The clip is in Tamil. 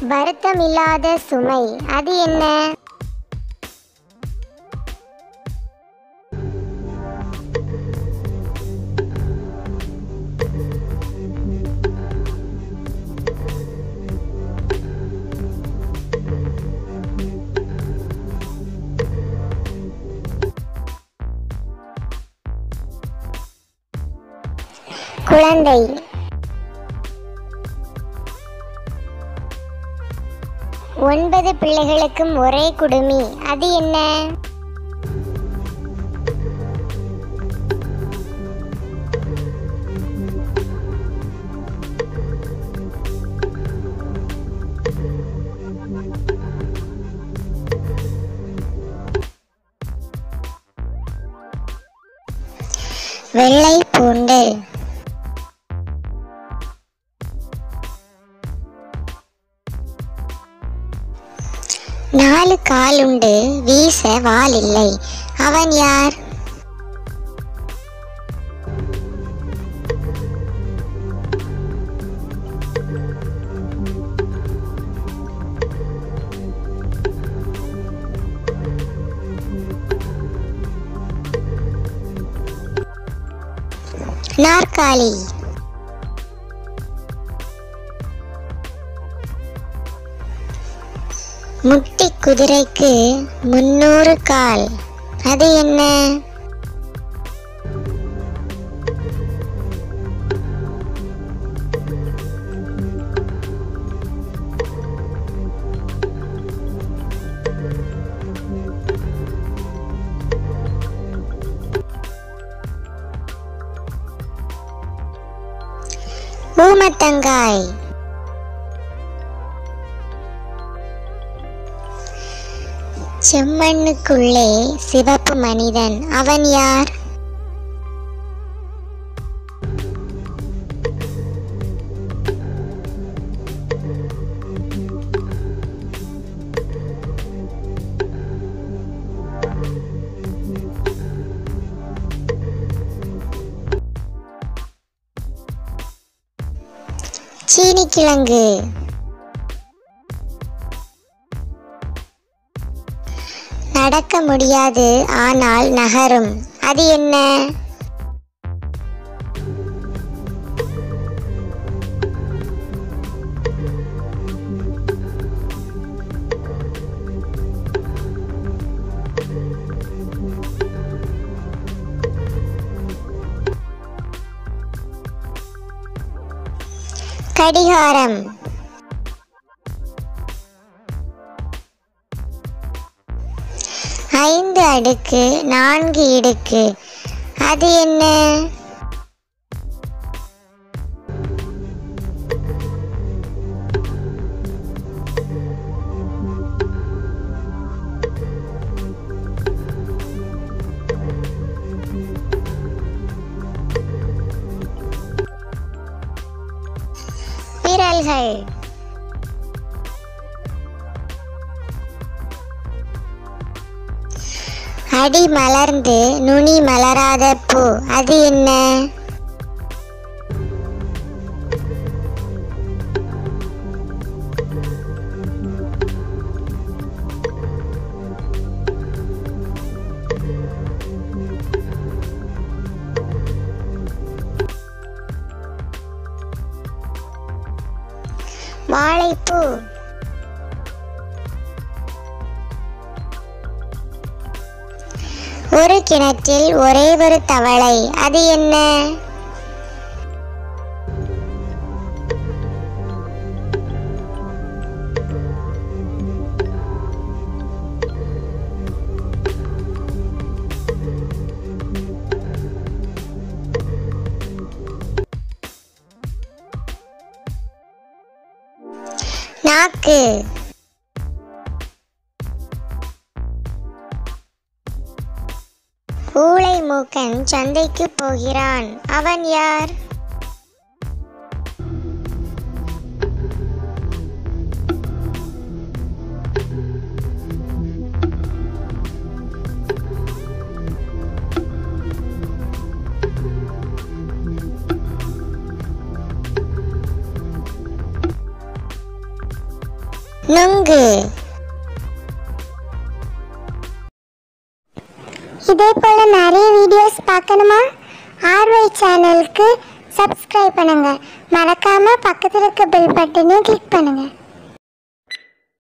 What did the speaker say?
வருத்தமில்லாத சுமை அது என்ன குழந்தை ஒன்பது பிள்ளைகளுக்கும் ஒரே குடுமி அது என்ன வெள்ளை பூண்டு நாலு காலுண்டு வீச வால் இல்லை அவன் யார் நாற்காலி முட்டி குதிரைக்கு முன்னூறு கால் அது என்ன ஊமத்தங்காய் செம்மண்ணுக்குள்ளே சிவப்பு மனிதன் அவன் யார் சீனி கிழங்கு நடக்க முடியாது ஆனால் நகரும் அது என்ன கடிகாரம் ஐந்து அடுக்கு நான்கு இடுக்கு அது என்ன விரல்கள் அடி மலர்ந்து நுனி மலராத பூ அது என்ன வாழைப்பூ ஒரு கிணற்றில் ஒரே ஒரு தவளை அது என்ன நாக்கு ஊளை மூக்கன் சந்தைக்கு போகிறான் அவன் யார் நுங்கு இதே போல் நிறைய வீடியோஸ் பார்க்கணுமா ஆர்ஒய் சேனலுக்கு சப்ஸ்கிரைப் பண்ணுங்கள் மறக்காமல் பக்கத்தில் இருக்க பெல் பட்டனையும் கிளிக் பண்ணுங்கள்